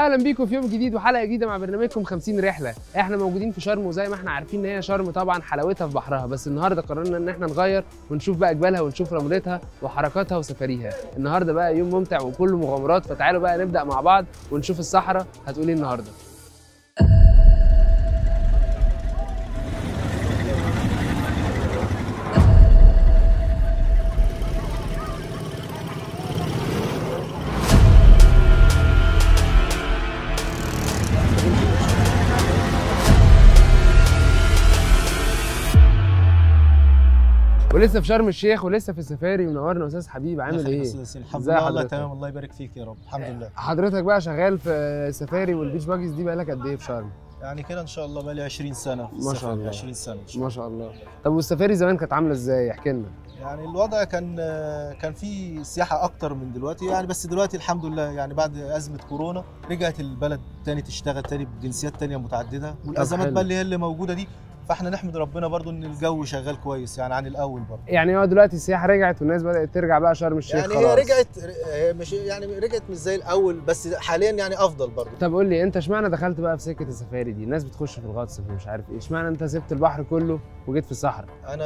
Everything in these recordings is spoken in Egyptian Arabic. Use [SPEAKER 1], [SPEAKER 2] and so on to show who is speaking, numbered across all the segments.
[SPEAKER 1] اهلا بيكم في يوم جديد وحلقه جديده مع برنامجكم 50 رحله احنا موجودين في شرم وزي ما احنا عارفين ان هي شرم طبعا حلاوتها في بحرها بس النهارده قررنا ان احنا نغير ونشوف بقى جبالها ونشوف رملتها وحركاتها وسفاريها النهارده بقى يوم ممتع وكله مغامرات فتعالوا بقى نبدا مع بعض ونشوف الصحراء هتقول ايه النهارده ولسه في شرم الشيخ ولسه في السفاري منورنا استاذ حبيب عامل ايه
[SPEAKER 2] الحمد
[SPEAKER 1] ازاي
[SPEAKER 2] لله والله
[SPEAKER 1] حضرتك؟
[SPEAKER 2] تمام الله يبارك فيك يا رب الحمد لله
[SPEAKER 1] حضرتك بقى شغال في السفاري والبيش باجز دي بقالك قد ايه في شرم
[SPEAKER 2] يعني كده ان شاء الله بقى لي 20 سنه في
[SPEAKER 1] ما شاء
[SPEAKER 2] السفر،
[SPEAKER 1] الله.
[SPEAKER 2] 20 سنه إن شاء
[SPEAKER 1] ما شاء الله طب والسفاري زمان كانت عامله ازاي احكي لنا
[SPEAKER 2] الله. يعني الوضع كان كان في سياحه اكتر من دلوقتي يعني بس دلوقتي الحمد لله يعني بعد ازمه كورونا رجعت البلد تاني تشتغل تاني بجنسيات تانية متعدده والازمات
[SPEAKER 1] حلو.
[SPEAKER 2] بقى اللي هي اللي موجوده دي فاحنا نحمد ربنا برضو ان الجو شغال كويس يعني عن الاول برضو
[SPEAKER 1] يعني هو دلوقتي السياحه رجعت والناس بدات ترجع بقى شرم الشيخ
[SPEAKER 2] يعني
[SPEAKER 1] خلاص
[SPEAKER 2] هي رجعت هي مش يعني رجعت مش زي الاول بس حاليا يعني افضل برضو
[SPEAKER 1] طب قول لي انت اشمعنى دخلت بقى في سكه السفاري دي الناس بتخش في الغطس في مش عارف ايه اشمعنى انت سبت البحر كله وجيت في الصحراء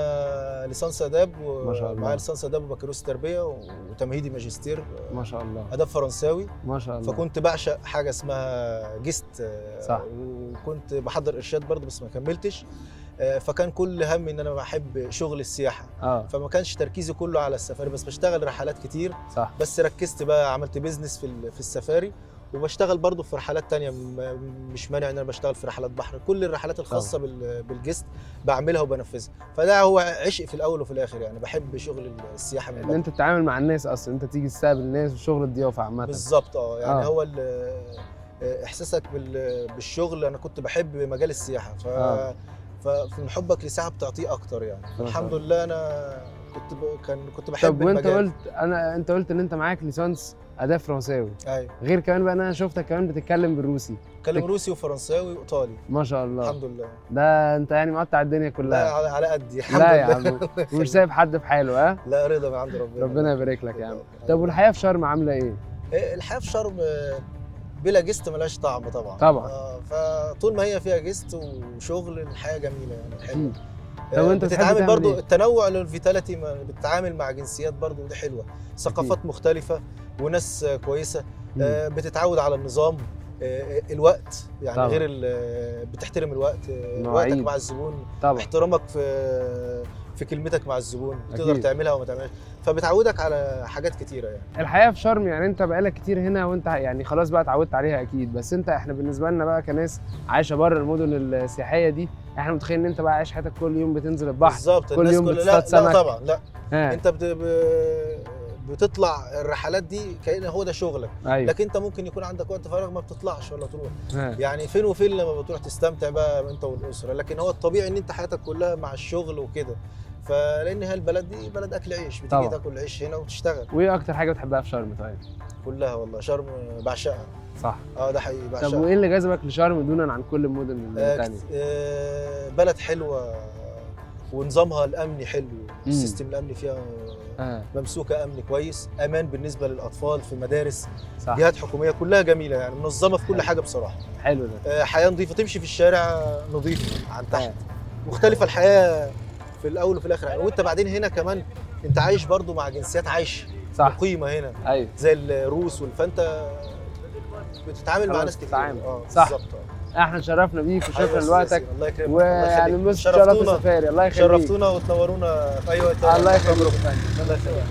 [SPEAKER 2] انا ليسانس اداب
[SPEAKER 1] ما شاء الله.
[SPEAKER 2] ومعايا ليسانس اداب وبكالوريوس تربيه وتمهيدي ماجستير
[SPEAKER 1] ما شاء الله
[SPEAKER 2] اداب فرنساوي
[SPEAKER 1] ما شاء الله
[SPEAKER 2] فكنت بعشق حاجه اسمها جست آه،
[SPEAKER 1] صح.
[SPEAKER 2] وكنت بحضر ارشاد برضه بس ما كملتش آه، فكان كل همي ان انا بحب شغل السياحه
[SPEAKER 1] اه
[SPEAKER 2] فما كانش تركيزي كله على السفاري بس بشتغل رحلات كتير
[SPEAKER 1] صح
[SPEAKER 2] بس ركزت بقى عملت بيزنس في ال- في السفاري وبشتغل برضه في رحلات تانية م- مش مانع ان انا بشتغل في رحلات بحر كل الرحلات الخاصة بال- بالجست بعملها وبنفذها فده هو عشق في الاول وفي الاخر يعني بحب شغل السياحة من
[SPEAKER 1] ان
[SPEAKER 2] بدري
[SPEAKER 1] انت تتعامل مع الناس اصلا انت تيجي تستقبل الناس وشغل الضيافه عامه
[SPEAKER 2] بالظبط اه يعني
[SPEAKER 1] آه.
[SPEAKER 2] هو ال- احساسك بال- بالشغل انا كنت بحب مجال السياحه ف
[SPEAKER 1] آه.
[SPEAKER 2] فمن حبك للسياحه بتعطيه اكتر يعني
[SPEAKER 1] شاء
[SPEAKER 2] الحمد
[SPEAKER 1] الله.
[SPEAKER 2] لله انا كنت ب... كان كنت بحب
[SPEAKER 1] طب وانت
[SPEAKER 2] المجال
[SPEAKER 1] قلت انا انت قلت ان انت معاك ليسانس اداب فرنساوي
[SPEAKER 2] ايوه
[SPEAKER 1] غير كمان بقى انا شفتك كمان بتتكلم بالروسي
[SPEAKER 2] بتكلم روسي وفرنساوي وايطالي
[SPEAKER 1] ما شاء الله
[SPEAKER 2] الحمد لله
[SPEAKER 1] ده انت يعني مقطع الدنيا
[SPEAKER 2] لا
[SPEAKER 1] كلها
[SPEAKER 2] على, على قدي الحمد
[SPEAKER 1] لا يا
[SPEAKER 2] لله
[SPEAKER 1] عم ومش سايب حد في حاله ها
[SPEAKER 2] لا رضا من عند ربنا
[SPEAKER 1] ربنا يبارك لك يا عم
[SPEAKER 2] الحمد
[SPEAKER 1] طب
[SPEAKER 2] لله.
[SPEAKER 1] والحياه في شرم عامله ايه
[SPEAKER 2] إيه، الحياه في شرم آه، بلا جست ملهاش طعم طبعا
[SPEAKER 1] طبعا.
[SPEAKER 2] آه، فطول ما هي فيها جست وشغل الحياه جميله يعني حلوه
[SPEAKER 1] أكيد. طب وأنت بتحب
[SPEAKER 2] بتتعامل
[SPEAKER 1] تعمل
[SPEAKER 2] برضو
[SPEAKER 1] إيه؟
[SPEAKER 2] التنوع للفيتاليتي ما- بتتعامل مع جنسيات برضو ودي حلوه ثقافات مختلفه وناس آه، كويسه
[SPEAKER 1] مم.
[SPEAKER 2] آه، بتتعود على النظام آه، الوقت يعني
[SPEAKER 1] طبعا.
[SPEAKER 2] غير ال- بتحترم الوقت آه،
[SPEAKER 1] المواعيد.
[SPEAKER 2] وقتك مع الزبون
[SPEAKER 1] طبعا
[SPEAKER 2] احترامك في في كلمتك مع الزبون تقدر
[SPEAKER 1] أكيد.
[SPEAKER 2] تعملها وما تعملهاش فبتعودك على حاجات كتيره يعني
[SPEAKER 1] الحياه في شرم يعني انت بقالك كتير هنا وانت يعني خلاص بقى اتعودت عليها اكيد بس انت احنا بالنسبه لنا بقى كناس عايشه بره المدن السياحيه دي احنا متخيلين ان انت بقى عايش حياتك كل يوم بتنزل البحر
[SPEAKER 2] بالظبط
[SPEAKER 1] كل
[SPEAKER 2] الناس
[SPEAKER 1] يوم
[SPEAKER 2] كل-
[SPEAKER 1] بتصطاد
[SPEAKER 2] لا,
[SPEAKER 1] سمك.
[SPEAKER 2] لا طبعا لا
[SPEAKER 1] ها
[SPEAKER 2] انت بت... ب- بتطلع الرحلات دي كأن هو ده شغلك
[SPEAKER 1] ايوه
[SPEAKER 2] لكن انت ممكن يكون عندك وقت فراغ ما بتطلعش ولا تروح
[SPEAKER 1] ها.
[SPEAKER 2] يعني فين وفين لما بتروح تستمتع بقى انت والاسره لكن هو الطبيعي ان انت حياتك كلها مع الشغل وكده فلان هي البلد دي بلد اكل عيش بتيجي
[SPEAKER 1] طبعا.
[SPEAKER 2] تاكل عيش هنا وتشتغل
[SPEAKER 1] وايه اكتر حاجه بتحبها في شرم طيب
[SPEAKER 2] كلها والله شرم بعشقها
[SPEAKER 1] صح
[SPEAKER 2] اه ده حقيقي
[SPEAKER 1] طب
[SPEAKER 2] بعشقها
[SPEAKER 1] وايه اللي جذبك لشرم دونا عن كل المدن
[SPEAKER 2] آه،
[SPEAKER 1] الثانيه
[SPEAKER 2] كت- آه، بلد حلوه ونظامها الامني حلو السيستم الامني فيها
[SPEAKER 1] اه
[SPEAKER 2] ممسوكه امن كويس امان بالنسبه للاطفال في مدارس
[SPEAKER 1] صح
[SPEAKER 2] جهات حكوميه كلها جميله يعني منظمه في كل
[SPEAKER 1] حلو.
[SPEAKER 2] حاجه بصراحه
[SPEAKER 1] حلو ده
[SPEAKER 2] آه، حياه نظيفه تمشي في الشارع نظيف عن تحت
[SPEAKER 1] آه.
[SPEAKER 2] مختلفه الحياه في الاول وفي الاخر يعني وانت بعدين هنا كمان انت عايش برضو مع جنسيات عايشه
[SPEAKER 1] صح
[SPEAKER 2] قيمه هنا
[SPEAKER 1] ايوه
[SPEAKER 2] زي الروس وال- فانت بتتعامل مع
[SPEAKER 1] خلاص
[SPEAKER 2] ناس كتير
[SPEAKER 1] بتتعامل.
[SPEAKER 2] اه
[SPEAKER 1] صح.
[SPEAKER 2] بالظبط آه.
[SPEAKER 1] احنا شرفنا بيك
[SPEAKER 2] حبيبي
[SPEAKER 1] وشكرا
[SPEAKER 2] يا
[SPEAKER 1] لوقتك
[SPEAKER 2] ياسين، الله يكرمك الله
[SPEAKER 1] ويعني
[SPEAKER 2] يخليك.
[SPEAKER 1] مش شرف
[SPEAKER 2] شرفتونا
[SPEAKER 1] السفاري الله يخليك
[SPEAKER 2] شرفتونا وتنورونا في اي وقت
[SPEAKER 1] الله يخليك
[SPEAKER 2] الله يخليك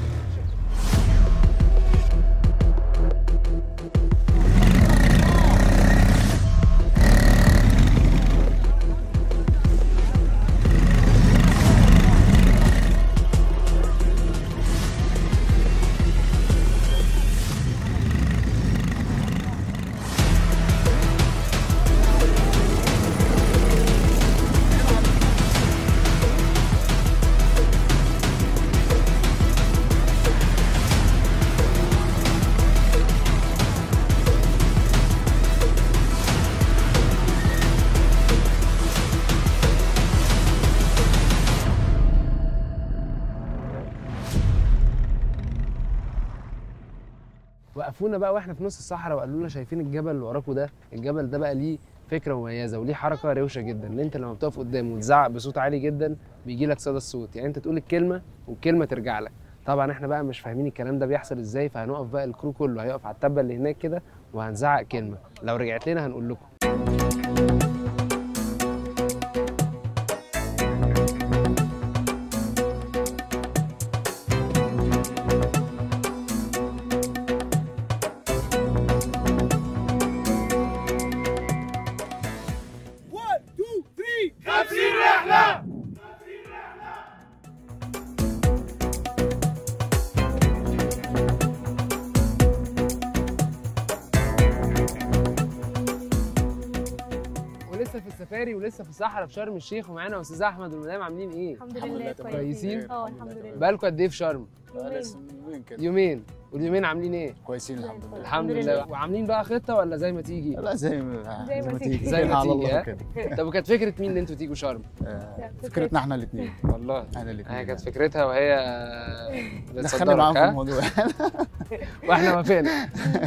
[SPEAKER 1] وقفونا بقى واحنا في نص الصحراء وقالوا لنا شايفين الجبل اللي وراكوا ده الجبل ده بقى ليه فكره مميزه وليه حركه روشه جدا ان انت لما بتقف قدامه وتزعق بصوت عالي جدا بيجي لك صدى الصوت يعني انت تقول الكلمه والكلمه ترجع لك طبعا احنا بقى مش فاهمين الكلام ده بيحصل ازاي فهنقف بقى الكرو كله هيقف على التبه اللي هناك كده وهنزعق كلمه لو رجعت لنا هنقول لكم ولسه في السفاري ولسه في الصحراء في شرم الشيخ ومعانا استاذ احمد والمدام عاملين ايه
[SPEAKER 3] الحمد
[SPEAKER 4] الحمد
[SPEAKER 3] لله
[SPEAKER 4] لله تمام.
[SPEAKER 1] كويسين؟
[SPEAKER 3] اه الحمد لله
[SPEAKER 1] بقالكم قد ايه في شرم
[SPEAKER 4] بقى لسه يومين كده
[SPEAKER 1] يومين واليومين عاملين ايه
[SPEAKER 4] كويسين الحمد لله
[SPEAKER 1] الحمد
[SPEAKER 3] الحمد
[SPEAKER 1] لله
[SPEAKER 3] لله.
[SPEAKER 1] وعاملين بقى خطه ولا زي ما تيجي
[SPEAKER 4] لا زي ما
[SPEAKER 3] زي ما تيجي.
[SPEAKER 1] زي ما
[SPEAKER 4] على
[SPEAKER 1] تيجي،
[SPEAKER 4] الله
[SPEAKER 1] ها؟
[SPEAKER 4] كده
[SPEAKER 1] طب وكانت فكره مين ان انتوا تيجوا شرم
[SPEAKER 4] آه، فكرتنا احنا الاثنين
[SPEAKER 1] والله
[SPEAKER 4] احنا الاثنين
[SPEAKER 1] هي كانت فكرتها وهي
[SPEAKER 4] دخلنا
[SPEAKER 1] بتصدرك
[SPEAKER 4] معاهم في
[SPEAKER 1] ها
[SPEAKER 4] الموضوع
[SPEAKER 1] واحنا وافقنا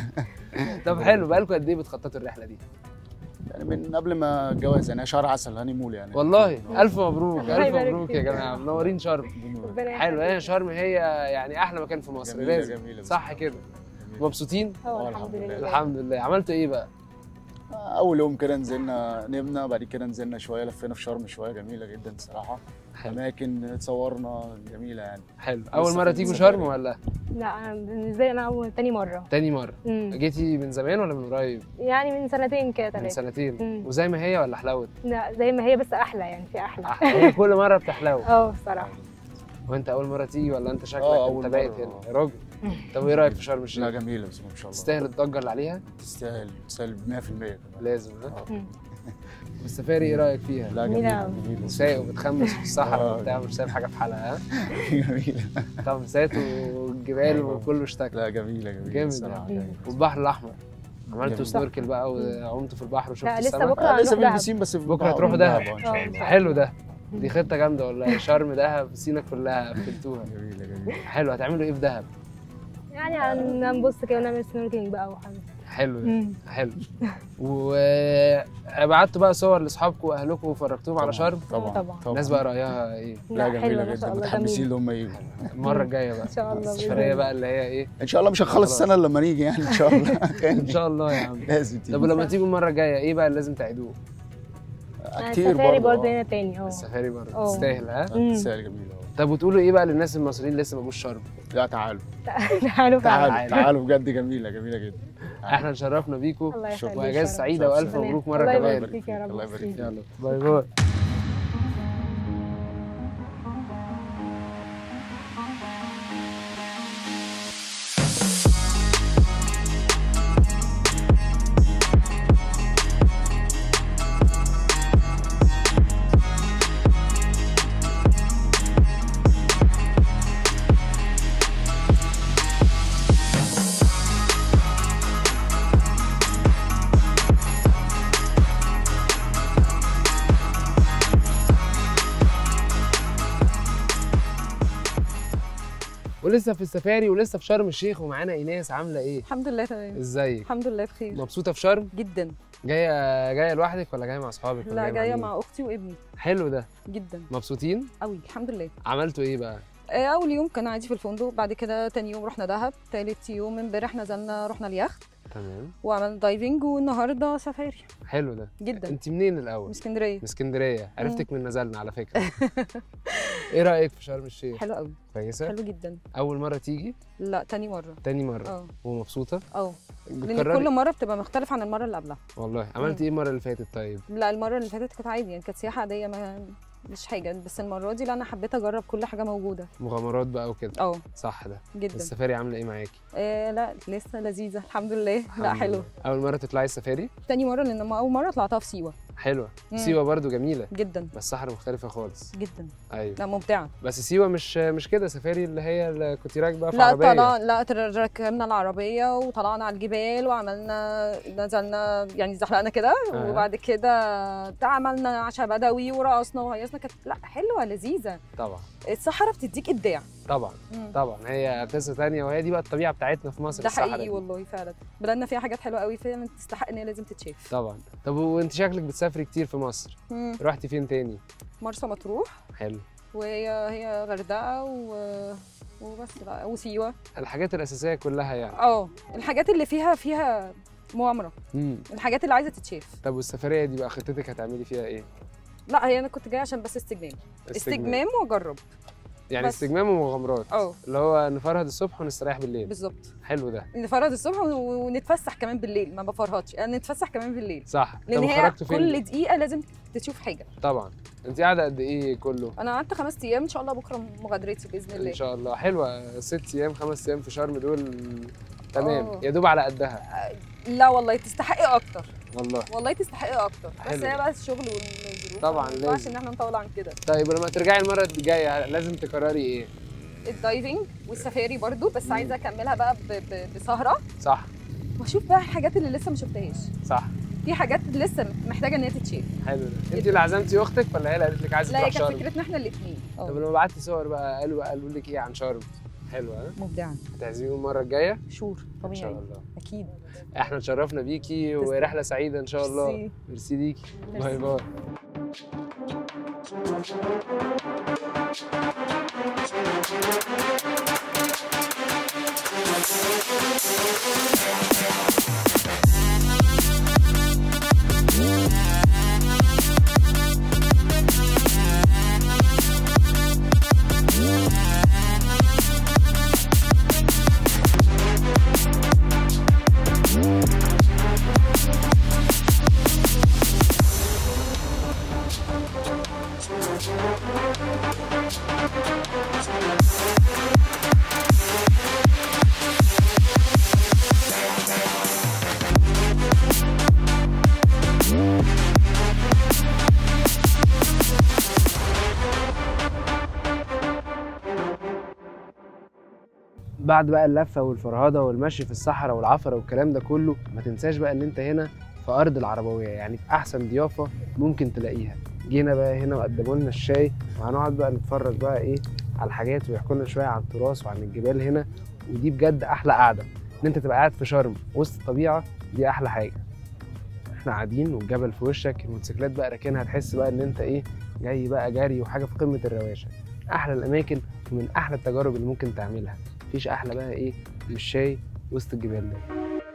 [SPEAKER 1] طب حلو بقالكم قد ايه بتخططوا الرحله دي
[SPEAKER 4] يعني من قبل ما الجواز يعني شهر عسل هاني مول يعني
[SPEAKER 1] والله الف مبروك
[SPEAKER 3] الله
[SPEAKER 1] الف
[SPEAKER 3] يبارك
[SPEAKER 1] مبروك
[SPEAKER 3] فيك.
[SPEAKER 1] يا جماعه منورين شرم
[SPEAKER 3] ربنا
[SPEAKER 1] حلو
[SPEAKER 3] يخليك.
[SPEAKER 1] هي شرم هي يعني احلى مكان في مصر
[SPEAKER 4] جميلة
[SPEAKER 1] لازم
[SPEAKER 4] جميلة
[SPEAKER 1] صح كده مبسوطين
[SPEAKER 3] اه
[SPEAKER 4] آه،
[SPEAKER 3] الحمد
[SPEAKER 4] الحمد
[SPEAKER 3] لله
[SPEAKER 4] لله.
[SPEAKER 1] الحمد لله عملتوا ايه بقى
[SPEAKER 4] اول يوم كده نزلنا نمنا بعد كده نزلنا شويه لفينا في شرم شويه جميله جدا الصراحه
[SPEAKER 1] حلو
[SPEAKER 4] اماكن اتصورنا جميله يعني
[SPEAKER 1] حلو اول
[SPEAKER 4] لسه
[SPEAKER 1] مره
[SPEAKER 4] في
[SPEAKER 1] تيجوا
[SPEAKER 4] السفاري.
[SPEAKER 1] شرم ولا
[SPEAKER 3] لا انا بالنسبه لي انا اول تاني مره
[SPEAKER 1] تاني مره
[SPEAKER 3] مم.
[SPEAKER 1] جيتي من زمان ولا من قريب
[SPEAKER 3] يعني من سنتين كده
[SPEAKER 1] من
[SPEAKER 3] ثلاثه
[SPEAKER 1] سنتين
[SPEAKER 3] مم.
[SPEAKER 1] وزي ما هي ولا حلاوه
[SPEAKER 3] لا زي ما هي بس احلى يعني في احلى
[SPEAKER 1] هي كل مره بتحلو
[SPEAKER 3] اه الصراحه
[SPEAKER 1] وانت اول مره تيجي ولا انت شكلك
[SPEAKER 4] آه،
[SPEAKER 1] انت
[SPEAKER 4] أول
[SPEAKER 1] بايت
[SPEAKER 4] مرة.
[SPEAKER 1] هنا يا راجل طب ايه رايك في شرم
[SPEAKER 4] لا
[SPEAKER 1] الشيخ
[SPEAKER 4] جميله بس ما شاء الله
[SPEAKER 1] تستاهل الضجه اللي عليها
[SPEAKER 4] تستاهل تستاهل 100% كمان
[SPEAKER 1] لازم ها
[SPEAKER 4] آه.
[SPEAKER 3] مم.
[SPEAKER 1] والسفاري ايه رايك فيها
[SPEAKER 4] لا
[SPEAKER 3] جميلة
[SPEAKER 4] جميله
[SPEAKER 3] أوي.
[SPEAKER 4] جميله
[SPEAKER 1] سايق وبتخمس في الصحراء
[SPEAKER 4] آه.
[SPEAKER 1] وبتاع مش سايب حاجه في حالها ها
[SPEAKER 4] جميله
[SPEAKER 1] خمسات والجبال وكله اشتكى
[SPEAKER 4] لا جميله جميله
[SPEAKER 1] جامد
[SPEAKER 4] الصراحه
[SPEAKER 3] يعني.
[SPEAKER 4] جميله.
[SPEAKER 1] والبحر الاحمر عملتوا
[SPEAKER 4] جميل.
[SPEAKER 1] سنوركل بقى وعمتوا في البحر وشفتوا
[SPEAKER 3] لا لسه
[SPEAKER 1] السمك
[SPEAKER 3] بكره
[SPEAKER 4] آه، لسه
[SPEAKER 3] هنروح
[SPEAKER 4] في
[SPEAKER 3] دهب
[SPEAKER 4] البسين بس في
[SPEAKER 1] بكرة
[SPEAKER 4] بعض.
[SPEAKER 1] تروحوا دهب.
[SPEAKER 4] ان
[SPEAKER 3] آه،
[SPEAKER 4] شاء
[SPEAKER 3] إن
[SPEAKER 4] الله
[SPEAKER 3] شاء
[SPEAKER 1] حلو ده دي خطه جامده والله شرم دهب سينا كلها قفلتوها
[SPEAKER 4] جميله جميله
[SPEAKER 1] حلو هتعملوا ايه في دهب
[SPEAKER 3] يعني هن- هنبص كده ونعمل سنوركينج بقى وحاجه
[SPEAKER 1] حلو ده
[SPEAKER 3] مم.
[SPEAKER 1] حلو وبعتوا بقى صور لاصحابكم واهلكم وفرجتوهم على شرم
[SPEAKER 4] طبعا
[SPEAKER 3] طبعا.
[SPEAKER 1] الناس بقى رايها ايه
[SPEAKER 4] لا
[SPEAKER 3] لا
[SPEAKER 4] جميله
[SPEAKER 3] حلوه ما
[SPEAKER 4] جدا
[SPEAKER 3] شاء الله
[SPEAKER 4] متحمسين
[SPEAKER 3] جميله
[SPEAKER 4] ان هم يجوا
[SPEAKER 1] المره الجايه بقى
[SPEAKER 3] ان شاء الله بإذن
[SPEAKER 1] السفريه
[SPEAKER 3] الله.
[SPEAKER 1] بقى اللي هي ايه
[SPEAKER 4] ان شاء الله مش هنخلص
[SPEAKER 1] خلاص.
[SPEAKER 4] السنه إلا لما نيجي يعني ان شاء الله
[SPEAKER 1] ان شاء الله يا عم
[SPEAKER 4] لازم تيجي
[SPEAKER 1] طب ولما تيجوا المره الجايه ايه بقى اللي لازم تعيدوه
[SPEAKER 4] كتير
[SPEAKER 3] السفاري
[SPEAKER 4] برضه
[SPEAKER 3] برضه
[SPEAKER 4] آه.
[SPEAKER 3] هنا تاني اه
[SPEAKER 1] السفاري برضه
[SPEAKER 3] اه.
[SPEAKER 1] تستاهل ها
[SPEAKER 3] مم.
[SPEAKER 4] تستاهل جميله آه.
[SPEAKER 1] طب وتقولوا ايه بقى للناس المصريين اللي لسه ما جوش شرم
[SPEAKER 4] لا تعالوا
[SPEAKER 3] تعالوا فعلا
[SPEAKER 4] تعالوا تعالوا بجد جميله جميله جدا
[SPEAKER 1] احنا اتشرفنا بيكم
[SPEAKER 3] الله يخليك
[SPEAKER 1] واجازه
[SPEAKER 3] يا رب.
[SPEAKER 1] سعيده والف
[SPEAKER 3] تمام.
[SPEAKER 1] مبروك مره
[SPEAKER 3] الله
[SPEAKER 1] كمان
[SPEAKER 3] يبارك فيك يا رب
[SPEAKER 4] الله يبارك فيك.
[SPEAKER 1] يلا باي باي ولسه في السفاري ولسه في شرم الشيخ ومعانا ايناس عامله ايه
[SPEAKER 5] الحمد لله تمام
[SPEAKER 1] ازيك
[SPEAKER 5] الحمد لله بخير
[SPEAKER 1] مبسوطه في شرم
[SPEAKER 5] جدا
[SPEAKER 1] جايه جايه لوحدك ولا جايه مع اصحابك ولا
[SPEAKER 5] لا جايه
[SPEAKER 1] مين؟
[SPEAKER 5] مع اختي وابني
[SPEAKER 1] حلو ده
[SPEAKER 5] جدا
[SPEAKER 1] مبسوطين
[SPEAKER 5] قوي الحمد لله
[SPEAKER 1] عملتوا ايه بقى
[SPEAKER 5] آه، اول يوم كان عادي في الفندق بعد كده تاني يوم رحنا دهب تالت يوم امبارح نزلنا رحنا اليخت
[SPEAKER 1] تمام
[SPEAKER 5] وعملنا دايفنج والنهارده سفاري
[SPEAKER 1] حلو ده
[SPEAKER 5] جدا
[SPEAKER 1] انت منين
[SPEAKER 5] من
[SPEAKER 1] الاول
[SPEAKER 5] اسكندريه
[SPEAKER 1] من اسكندريه عرفتك من نزلنا على فكره ايه رايك في شرم الشيخ
[SPEAKER 5] حلو قوي
[SPEAKER 1] كويسه
[SPEAKER 5] حلو جدا
[SPEAKER 1] اول مره تيجي
[SPEAKER 5] لا تاني مره
[SPEAKER 1] تاني مره
[SPEAKER 5] اه
[SPEAKER 1] ومبسوطه
[SPEAKER 5] اه لان
[SPEAKER 1] بتكرري
[SPEAKER 5] كل مره بتبقى مختلف عن المره اللي قبلها
[SPEAKER 1] والله عملتي ايه المره اللي فاتت طيب
[SPEAKER 5] لا المره اللي فاتت كانت عادي يعني كانت سياحه عاديه ما مش حاجه بس المره دي لا انا حبيت اجرب كل حاجه موجوده
[SPEAKER 1] مغامرات بقى وكده
[SPEAKER 5] اه
[SPEAKER 1] صح ده
[SPEAKER 5] جدا
[SPEAKER 1] السفاري عامله ايه معاكي
[SPEAKER 5] آه لا لسه لذيذه الحمد لله لا
[SPEAKER 1] الحمد
[SPEAKER 5] حلو
[SPEAKER 1] لله. اول مره تطلعي السفاري
[SPEAKER 5] تاني مره لان ما اول مره طلعتها في سيوه
[SPEAKER 1] حلوه
[SPEAKER 5] مم.
[SPEAKER 1] سيوه برضو جميله
[SPEAKER 5] جدا
[SPEAKER 1] بس صحراء مختلفه خالص
[SPEAKER 5] جدا
[SPEAKER 1] ايوه
[SPEAKER 5] لا ممتعه
[SPEAKER 1] بس سيوه مش مش كده سفاري اللي هي اللي كنت راكبه في
[SPEAKER 5] لا
[SPEAKER 1] عربيه
[SPEAKER 5] طلع لا تر- ركبنا العربيه وطلعنا على الجبال وعملنا نزلنا يعني زحلقنا كده
[SPEAKER 1] آه.
[SPEAKER 5] وبعد كده عملنا عشاء بدوي ورقصنا وهيصنا كانت لا حلوه لذيذه
[SPEAKER 1] طبعا
[SPEAKER 5] الصحراء بتديك ابداع
[SPEAKER 1] طبعا
[SPEAKER 5] مم.
[SPEAKER 1] طبعا هي قصه تانية وهي دي بقى الطبيعه بتاعتنا في مصر
[SPEAKER 5] ده
[SPEAKER 1] الصحراء
[SPEAKER 5] حقيقي
[SPEAKER 1] دي.
[SPEAKER 5] والله فعلا بلدنا فيها حاجات حلوه قوي فعلا تستحق ان هي لازم تتشاف
[SPEAKER 1] طبعا طب وانت شكلك بتسافري كتير في مصر
[SPEAKER 5] مم.
[SPEAKER 1] رحتي فين تاني
[SPEAKER 5] مرسى مطروح
[SPEAKER 1] حلو
[SPEAKER 5] وهي هي غردقه و... وبس بقى وسيوه
[SPEAKER 1] الحاجات الاساسيه كلها يعني
[SPEAKER 5] اه الحاجات اللي فيها فيها مغامره
[SPEAKER 1] امم
[SPEAKER 5] الحاجات اللي عايزه تتشاف
[SPEAKER 1] طب والسفريه دي بقى خطتك هتعملي فيها ايه
[SPEAKER 5] لا هي انا كنت جايه عشان بس استجمام استجمام واجرب
[SPEAKER 1] يعني
[SPEAKER 5] بس.
[SPEAKER 1] استجمام ومغامرات
[SPEAKER 5] اه
[SPEAKER 1] اللي هو نفرهد الصبح ونستريح بالليل
[SPEAKER 5] بالظبط
[SPEAKER 1] حلو ده
[SPEAKER 5] نفرد الصبح ون- ونتفسح كمان بالليل ما بفرهدش يعني نتفسح كمان بالليل
[SPEAKER 1] صح
[SPEAKER 5] لان
[SPEAKER 1] طب
[SPEAKER 5] هي
[SPEAKER 1] خرجتوا فين
[SPEAKER 5] كل دقيقه لازم تشوف حاجه
[SPEAKER 1] طبعا انت قاعده قد ايه كله
[SPEAKER 5] انا قعدت خمس ايام ان شاء الله بكره مغادرتي باذن الله
[SPEAKER 1] ان شاء الله حلوه ست ايام خمس ايام في شرم دول تمام
[SPEAKER 5] آه.
[SPEAKER 1] يا دوب على قدها
[SPEAKER 5] لا والله تستحقي اكتر
[SPEAKER 1] والله
[SPEAKER 5] والله تستحقي اكتر بس
[SPEAKER 1] حلو.
[SPEAKER 5] هي بقى الشغل والظروف
[SPEAKER 1] طبعا
[SPEAKER 5] ما ينفعش
[SPEAKER 1] لازم.
[SPEAKER 5] ان احنا نطول عن كده
[SPEAKER 1] طيب ولما ترجعي المره الجايه لازم تكرري ايه
[SPEAKER 5] الدايفنج والسفاري برضو بس عايزه اكملها بقى ب- ب- بسهره
[SPEAKER 1] صح
[SPEAKER 5] واشوف بقى الحاجات اللي لسه ما شفتهاش
[SPEAKER 1] صح
[SPEAKER 5] في حاجات لسه محتاجه ان هي تتشاف
[SPEAKER 1] حلو ده انت اللي عزمتي اختك ولا هي اللي قالت لك عايزه
[SPEAKER 5] لا هي
[SPEAKER 1] تروح
[SPEAKER 5] كانت
[SPEAKER 1] شرم
[SPEAKER 5] فكرتنا احنا الاثنين
[SPEAKER 1] طب لما بعتي صور بقى قالوا قالوا لك ايه عن شرم حلوه ها
[SPEAKER 5] مبدعه
[SPEAKER 1] هتعزميهم المره الجايه
[SPEAKER 5] شور
[SPEAKER 1] ان شاء
[SPEAKER 5] طبيعي
[SPEAKER 1] الله
[SPEAKER 5] اكيد
[SPEAKER 1] احنا اتشرفنا بيكي
[SPEAKER 5] تسلم.
[SPEAKER 1] ورحله سعيده ان شاء الله
[SPEAKER 5] ميرسي.
[SPEAKER 1] ميرسي ليكي باي
[SPEAKER 5] ميرسي.
[SPEAKER 1] باي بعد بقى اللفه والفرهده والمشي في الصحراء والعفره والكلام ده كله ما تنساش بقى ان انت هنا في ارض العربويه يعني في احسن ضيافه ممكن تلاقيها جينا بقى هنا وقدموا لنا الشاي وهنقعد بقى نتفرج بقى ايه على الحاجات ويحكوا لنا شويه عن التراث وعن الجبال هنا ودي بجد احلى قعده ان انت تبقى قاعد في شرم وسط الطبيعه دي احلى حاجه احنا قاعدين والجبل في وشك الموتوسيكلات بقى راكنها تحس بقى ان انت ايه جاي بقى جري وحاجه في قمه الرواشة احلى الاماكن ومن احلى التجارب اللي ممكن تعملها مفيش احلى بقى ايه من الشاي وسط الجبال ده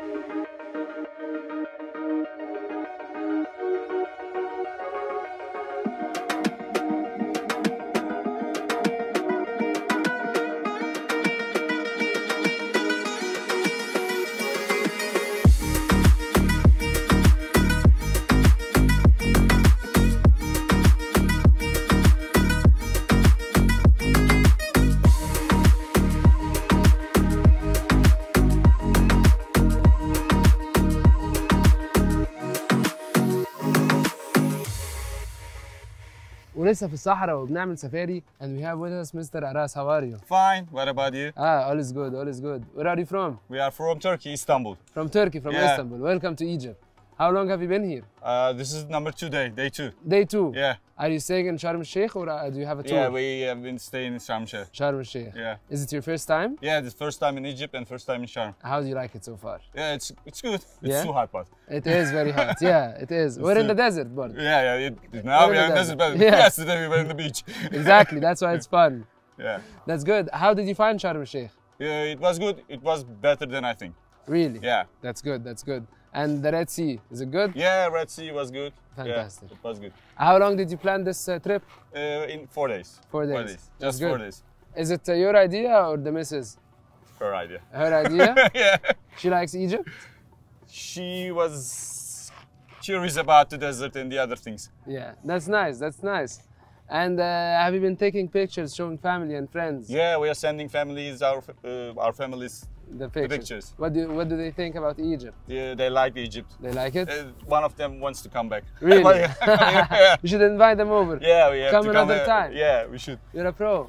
[SPEAKER 1] ولسه في الصحراء وبنعمل سفاري and we have with us Mr. Aras how are you?
[SPEAKER 6] Fine. What about you?
[SPEAKER 1] Ah, all is good, all is good. Where are you from?
[SPEAKER 6] We are from Turkey, Istanbul.
[SPEAKER 1] From Turkey, from
[SPEAKER 6] Yeah.
[SPEAKER 1] Istanbul. Welcome to Egypt. How long have you been here?
[SPEAKER 6] Uh, this is number two day, day two.
[SPEAKER 1] Day two.
[SPEAKER 6] Yeah.
[SPEAKER 1] Are you staying in Sharm el-Sheikh or uh, do you have a tour?
[SPEAKER 6] Yeah, we have been staying in Sharm el-Sheikh.
[SPEAKER 1] Sharm el-Sheikh.
[SPEAKER 6] Yeah.
[SPEAKER 1] Is it your first time?
[SPEAKER 6] Yeah, the first time in Egypt and first time in Sharm.
[SPEAKER 1] How do you like it so far?
[SPEAKER 6] Yeah, it's it's good. It's
[SPEAKER 1] Yeah?
[SPEAKER 6] too hot, but
[SPEAKER 1] It is very hot. Yeah, it is. We're in the desert, but
[SPEAKER 6] yeah, yeah. It, now
[SPEAKER 1] We're
[SPEAKER 6] we
[SPEAKER 1] in
[SPEAKER 6] are in
[SPEAKER 1] the
[SPEAKER 6] desert,
[SPEAKER 1] desert.
[SPEAKER 6] but
[SPEAKER 1] Yeah.
[SPEAKER 6] yesterday we were in the beach.
[SPEAKER 1] exactly. That's why it's fun.
[SPEAKER 6] yeah.
[SPEAKER 1] That's good. How did you find Sharm el-Sheikh?
[SPEAKER 6] yeah, it was good. It was better than I think.
[SPEAKER 1] Really?
[SPEAKER 6] Yeah.
[SPEAKER 1] That's good. That's good. And the Red Sea, is it good?
[SPEAKER 6] Yeah, Red Sea was good.
[SPEAKER 1] Fantastic.
[SPEAKER 6] Yeah, it was good.
[SPEAKER 1] How long did you plan this uh, trip?
[SPEAKER 6] Uh, in four days.
[SPEAKER 1] Four days.
[SPEAKER 6] Four days.
[SPEAKER 1] That's
[SPEAKER 6] Just four
[SPEAKER 1] good.
[SPEAKER 6] days.
[SPEAKER 1] Is it uh, your idea or the missus?
[SPEAKER 6] Her idea.
[SPEAKER 1] Her idea?
[SPEAKER 6] yeah.
[SPEAKER 1] she likes Egypt?
[SPEAKER 6] She was curious about the desert and the other things.
[SPEAKER 1] Yeah, that's nice. That's nice. And uh, have you been taking pictures, showing family and friends?
[SPEAKER 6] Yeah, we are sending families, our f- uh, our families
[SPEAKER 1] The
[SPEAKER 6] The
[SPEAKER 1] pictures.
[SPEAKER 6] pictures.
[SPEAKER 1] What do What do they think about Egypt?
[SPEAKER 6] They, they like Egypt.
[SPEAKER 1] They like it?
[SPEAKER 6] Uh, one of them wants to come back.
[SPEAKER 1] Really?
[SPEAKER 6] yeah,
[SPEAKER 1] You should invite them over.
[SPEAKER 6] yeah, we have
[SPEAKER 1] Come
[SPEAKER 6] to
[SPEAKER 1] another
[SPEAKER 6] come. uh,
[SPEAKER 1] time.
[SPEAKER 6] Yeah, we should.
[SPEAKER 1] You're a pro.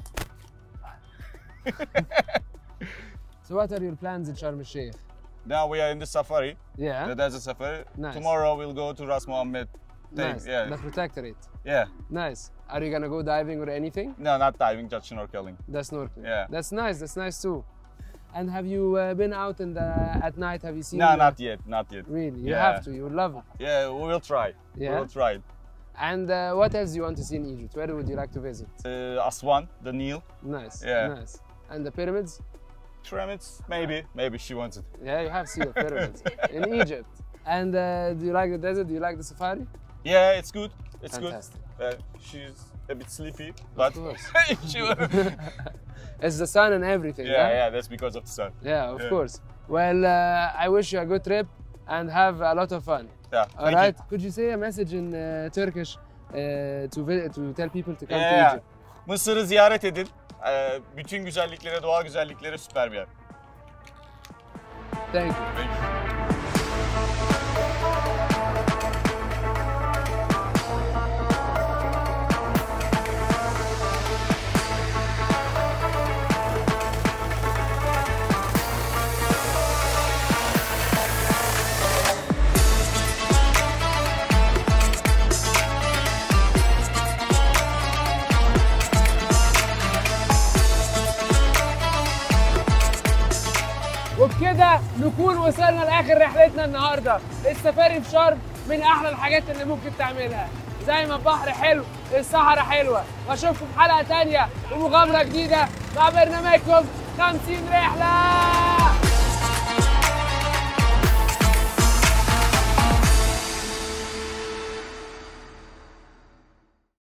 [SPEAKER 1] so what are your plans in Sharm el-Sheikh?
[SPEAKER 6] Now we are in the safari,
[SPEAKER 1] Yeah.
[SPEAKER 6] the desert safari.
[SPEAKER 1] Nice.
[SPEAKER 6] Tomorrow we'll go to Ras Mohammed. thing,
[SPEAKER 1] Nice.
[SPEAKER 6] Yeah,
[SPEAKER 1] The protectorate.
[SPEAKER 6] yeah.
[SPEAKER 1] Nice. Are you gonna go diving or anything?
[SPEAKER 6] No, not diving, just snorkeling.
[SPEAKER 1] That's snorkeling.
[SPEAKER 6] Yeah.
[SPEAKER 1] That's nice. That's nice too. And have you uh, been out in the at night? Have you seen?
[SPEAKER 6] No,
[SPEAKER 1] uh,
[SPEAKER 6] not yet, not yet.
[SPEAKER 1] Really, you
[SPEAKER 6] Yeah.
[SPEAKER 1] have to. You would love it.
[SPEAKER 6] Yeah, we will try.
[SPEAKER 1] Yeah?
[SPEAKER 6] We will try. it.
[SPEAKER 1] And uh, what else do you want to see in Egypt? Where would you like to visit?
[SPEAKER 6] Uh, Aswan, the Nile,
[SPEAKER 1] Nice.
[SPEAKER 6] Yeah.
[SPEAKER 1] Nice. And the pyramids?
[SPEAKER 6] pyramids, maybe, maybe she wants it.
[SPEAKER 1] Yeah, you have seen the pyramids in Egypt. And uh, do you like the desert? Do you like the safari?
[SPEAKER 6] Yeah, it's good. It's
[SPEAKER 1] Fantastic.
[SPEAKER 6] good. Uh, she's a bit sleepy, but
[SPEAKER 1] course.
[SPEAKER 6] she,
[SPEAKER 1] It's the sun and everything.
[SPEAKER 6] yeah, yeah, that's because of the sun.
[SPEAKER 1] Yeah, of
[SPEAKER 6] Yeah.
[SPEAKER 1] course. Well, uh, I wish you a good trip and have a lot of fun.
[SPEAKER 6] Yeah,
[SPEAKER 1] All
[SPEAKER 6] thank
[SPEAKER 1] right. Could you say a message in uh, Turkish uh, to vi- to tell people to come to
[SPEAKER 6] Yeah.
[SPEAKER 1] Egypt?
[SPEAKER 6] Mısır'ı ziyaret edin. Ee, bütün güzelliklere, doğal güzelliklere süper bir yer.
[SPEAKER 1] Thank you.
[SPEAKER 6] Thank you.
[SPEAKER 1] وبكده نكون وصلنا لاخر رحلتنا النهارده السفاري في شرم من احلى الحاجات اللي ممكن تعملها زي ما البحر حلو الصحراء حلوه واشوفكم في حلقه تانية ومغامره جديده مع برنامجكم 50 رحله